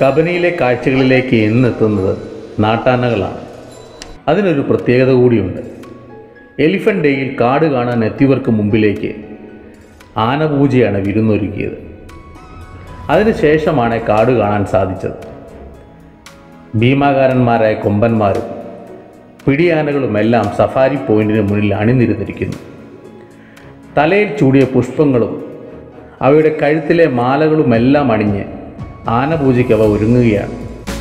കബനിയിലെ കാഴ്ചകളിലേക്ക് എന്നെത്തുന്നത് നാട്ടാനകളാണ് അതിനൊരു പ്രത്യേകത കൂടിയുണ്ട് എലിഫൻ്റ് ഡേയിൽ കാട് കാണാൻ എത്തിയവർക്ക് മുമ്പിലേക്ക് ആനപൂജയാണ് വിരുന്നൊരുക്കിയത് അതിനുശേഷമാണ് കാട് കാണാൻ സാധിച്ചത് ഭീമാകാരന്മാരായ കൊമ്പന്മാരും പിടിയാനകളുമെല്ലാം സഫാരി പോയിന്റിന് മുന്നിൽ അണിനിരുന്നിരിക്കുന്നു തലയിൽ ചൂടിയ പുഷ്പങ്ങളും അവയുടെ കഴുത്തിലെ മാലകളുമെല്ലാം അണിഞ്ഞ് ആനപൂജയ്ക്ക് അവ ഒരുങ്ങുകയാണ്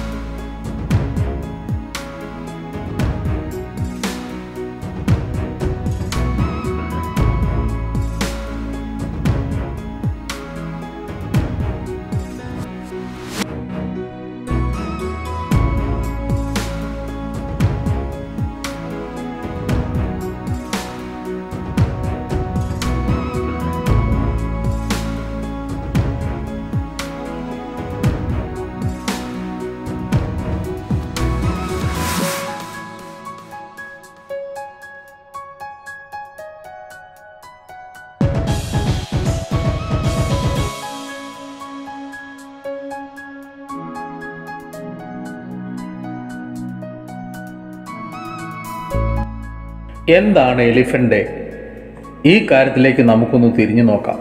എന്താണ് എലിഫൻ്റ് ഡേ ഈ കാര്യത്തിലേക്ക് നമുക്കൊന്ന് തിരിഞ്ഞു നോക്കാം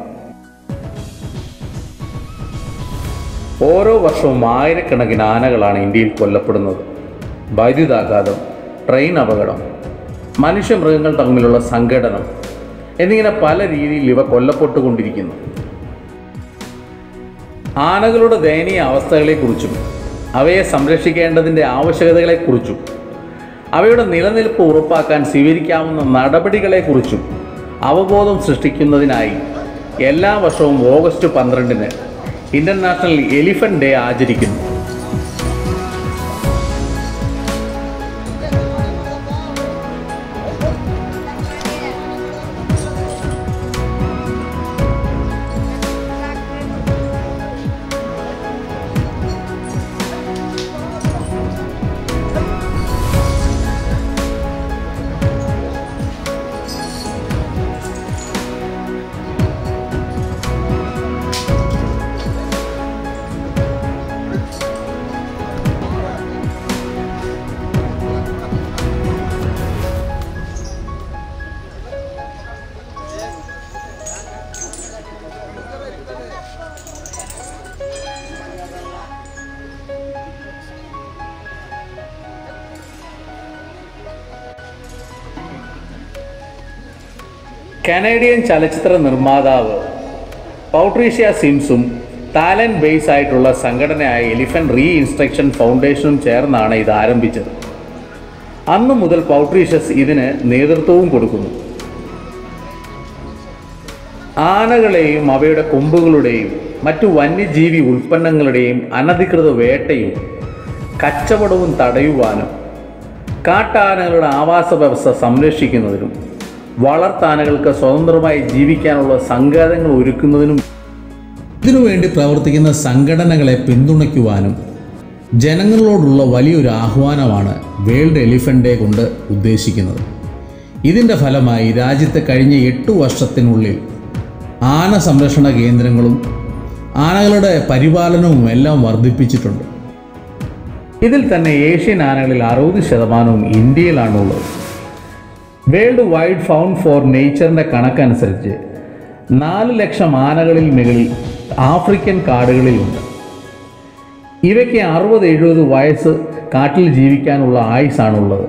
ഓരോ വർഷവും ആയിരക്കണക്കിന് ആനകളാണ് ഇന്ത്യയിൽ കൊല്ലപ്പെടുന്നത് വൈദ്യുതാഘാതം ട്രെയിൻ അപകടം മനുഷ്യമൃഗങ്ങൾ തമ്മിലുള്ള സംഘടനം എന്നിങ്ങനെ പല രീതിയിൽ ഇവ കൊല്ലപ്പെട്ടുകൊണ്ടിരിക്കുന്നു ആനകളുടെ ദയനീയ അവസ്ഥകളെക്കുറിച്ചും അവയെ സംരക്ഷിക്കേണ്ടതിൻ്റെ ആവശ്യകതകളെക്കുറിച്ചും അവയുടെ നിലനിൽപ്പ് ഉറപ്പാക്കാൻ സ്വീകരിക്കാവുന്ന നടപടികളെക്കുറിച്ചും അവബോധം സൃഷ്ടിക്കുന്നതിനായി എല്ലാ വർഷവും ഓഗസ്റ്റ് പന്ത്രണ്ടിന് ഇൻ്റർനാഷണൽ എലിഫൻ്റ് ഡേ ആചരിക്കുന്നു കനേഡിയൻ ചലച്ചിത്ര നിർമ്മാതാവ് പൗട്രീഷ്യ സിംസും താലന്റ് ബേസ് ആയിട്ടുള്ള സംഘടനയായ എലിഫന്റ് റീ ഇൻസ്ട്രക്ഷൻ ഫൗണ്ടേഷനും ചേർന്നാണ് ഇത് ആരംഭിച്ചത് അന്നു മുതൽ പൗട്രീഷ്യസ് ഇതിന് നേതൃത്വവും കൊടുക്കുന്നു ആനകളെയും അവയുടെ കൊമ്പുകളുടെയും മറ്റു വന്യജീവി ഉൽപ്പന്നങ്ങളുടെയും അനധികൃത വേട്ടയും കച്ചവടവും തടയുവാനും കാട്ടാനകളുടെ ആവാസ വ്യവസ്ഥ സംരക്ഷിക്കുന്നതിനും വളർത്താനകൾക്ക് സ്വതന്ത്രമായി ജീവിക്കാനുള്ള സങ്കേതങ്ങൾ ഒരുക്കുന്നതിനും ഇതിനുവേണ്ടി പ്രവർത്തിക്കുന്ന സംഘടനകളെ പിന്തുണയ്ക്കുവാനും ജനങ്ങളോടുള്ള വലിയൊരു ആഹ്വാനമാണ് വേൾഡ് എലിഫൻ്റ് ഡേ കൊണ്ട് ഉദ്ദേശിക്കുന്നത് ഇതിൻ്റെ ഫലമായി രാജ്യത്തെ കഴിഞ്ഞ എട്ട് വർഷത്തിനുള്ളിൽ ആന സംരക്ഷണ കേന്ദ്രങ്ങളും ആനകളുടെ പരിപാലനവും എല്ലാം വർദ്ധിപ്പിച്ചിട്ടുണ്ട് ഇതിൽ തന്നെ ഏഷ്യൻ ആനകളിൽ അറുപത് ശതമാനവും ഇന്ത്യയിലാണുള്ളത് വേൾഡ് വൈഡ് ഫൗണ്ട് ഫോർ നേച്ചറിൻ്റെ കണക്കനുസരിച്ച് നാല് ലക്ഷം ആനകളിൽ മുകളിൽ ആഫ്രിക്കൻ കാടുകളിലുണ്ട് ഇവയ്ക്ക് അറുപത് എഴുപത് വയസ്സ് കാട്ടിൽ ജീവിക്കാനുള്ള ആയുസാണുള്ളത്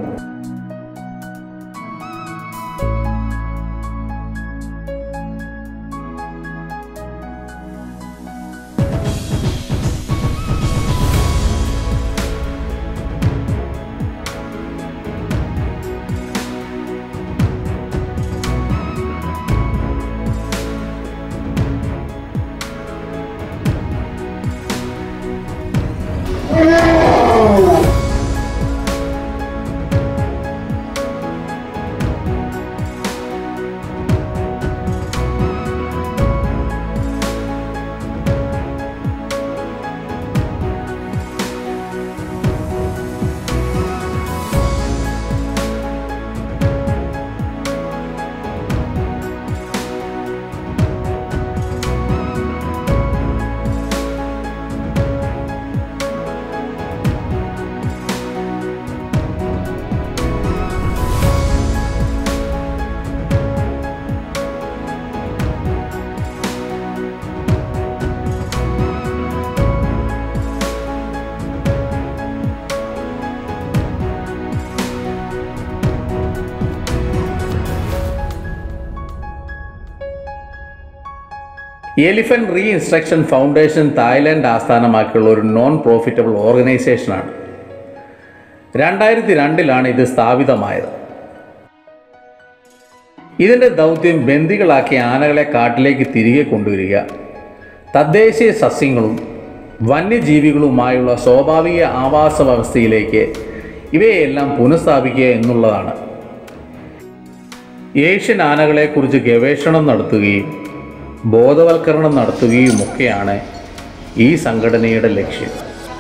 elephant re instruction foundation Thailand ആസ്ഥാനമാക്കിയുള്ള ഒരു നോൺ പ്രോഫിറ്റബിൾ ഓർഗനൈസേഷനാണ് രണ്ടായിരത്തി രണ്ടിലാണ് ഇത് സ്ഥാപിതമായത് ഇതിൻ്റെ ദൗത്യം ബന്ദികളാക്കിയ ആനകളെ കാട്ടിലേക്ക് തിരികെ കൊണ്ടുവരിക തദ്ദേശീയ സസ്യങ്ങളും വന്യജീവികളുമായുള്ള സ്വാഭാവിക ആവാസ വ്യവസ്ഥയിലേക്ക് ഇവയെല്ലാം പുനഃസ്ഥാപിക്കുക എന്നുള്ളതാണ് ഏഷ്യൻ ആനകളെക്കുറിച്ച് ഗവേഷണം നടത്തുകയും ബോധവൽക്കരണം നടത്തുകയുമൊക്കെയാണ് ഈ സംഘടനയുടെ ലക്ഷ്യം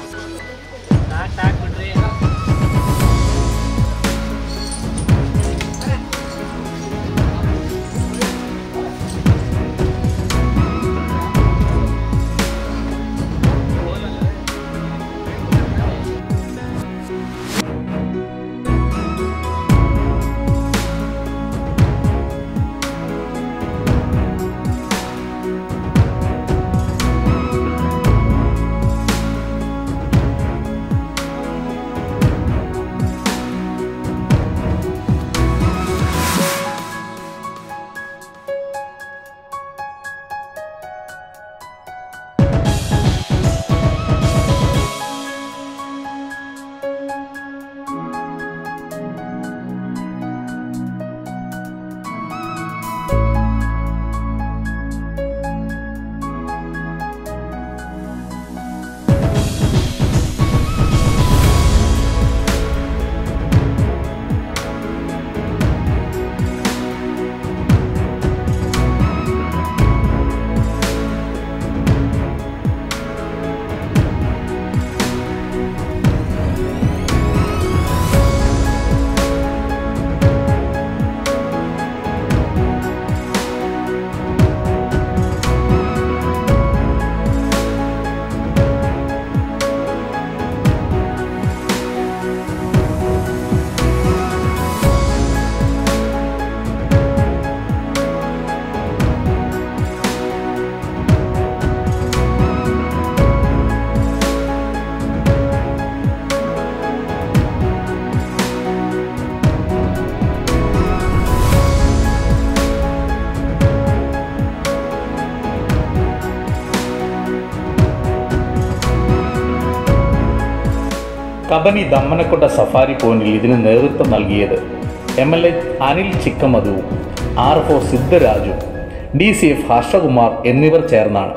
കബനി ദമ്മനക്കൊണ്ട സഫാരി പോയിന്റിൽ ഇതിന് നേതൃത്വം നൽകിയത് എം എൽ എ അനിൽ ചിക്കമധുവും ആർ എഫ് ഒ സിദ്ധരാജും ഡി സി എഫ് ഹർഷകുമാർ എന്നിവർ ചേർന്നാണ്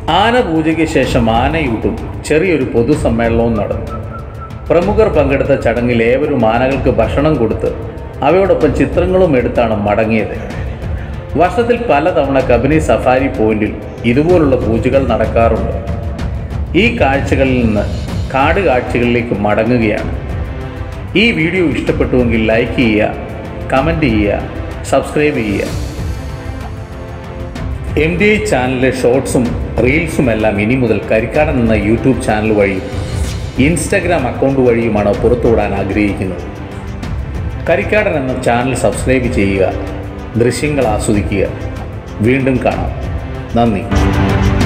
ആന പൂജയ്ക്ക് ശേഷം ആനയൂട്ടും ചെറിയൊരു പൊതുസമ്മേളനവും നടന്നു പ്രമുഖർ പങ്കെടുത്ത ചടങ്ങിൽ ഏവരും ആനകൾക്ക് ഭക്ഷണം കൊടുത്ത് അവയോടൊപ്പം ചിത്രങ്ങളും എടുത്താണ് മടങ്ങിയത് വർഷത്തിൽ പലതവണ കബനി സഫാരി പോയിന്റിൽ ഇതുപോലുള്ള പൂജകൾ നടക്കാറുണ്ട് ഈ കാഴ്ചകളിൽ നിന്ന് കാട് കാഴ്ചകളിലേക്ക് മടങ്ങുകയാണ് ഈ വീഡിയോ ഇഷ്ടപ്പെട്ടുവെങ്കിൽ ലൈക്ക് ചെയ്യുക കമൻറ്റ് ചെയ്യുക സബ്സ്ക്രൈബ് ചെയ്യുക എം ഡി ഐ ചാനലിലെ ഷോർട്സും റീൽസും എല്ലാം ഇനി മുതൽ കരിക്കാടൻ എന്ന യൂട്യൂബ് ചാനൽ വഴിയും ഇൻസ്റ്റഗ്രാം അക്കൗണ്ട് വഴിയുമാണ് പുറത്തുവിടാൻ ആഗ്രഹിക്കുന്നത് കരിക്കാടൻ എന്ന ചാനൽ സബ്സ്ക്രൈബ് ചെയ്യുക ദൃശ്യങ്ങൾ ആസ്വദിക്കുക വീണ്ടും കാണാം നന്ദി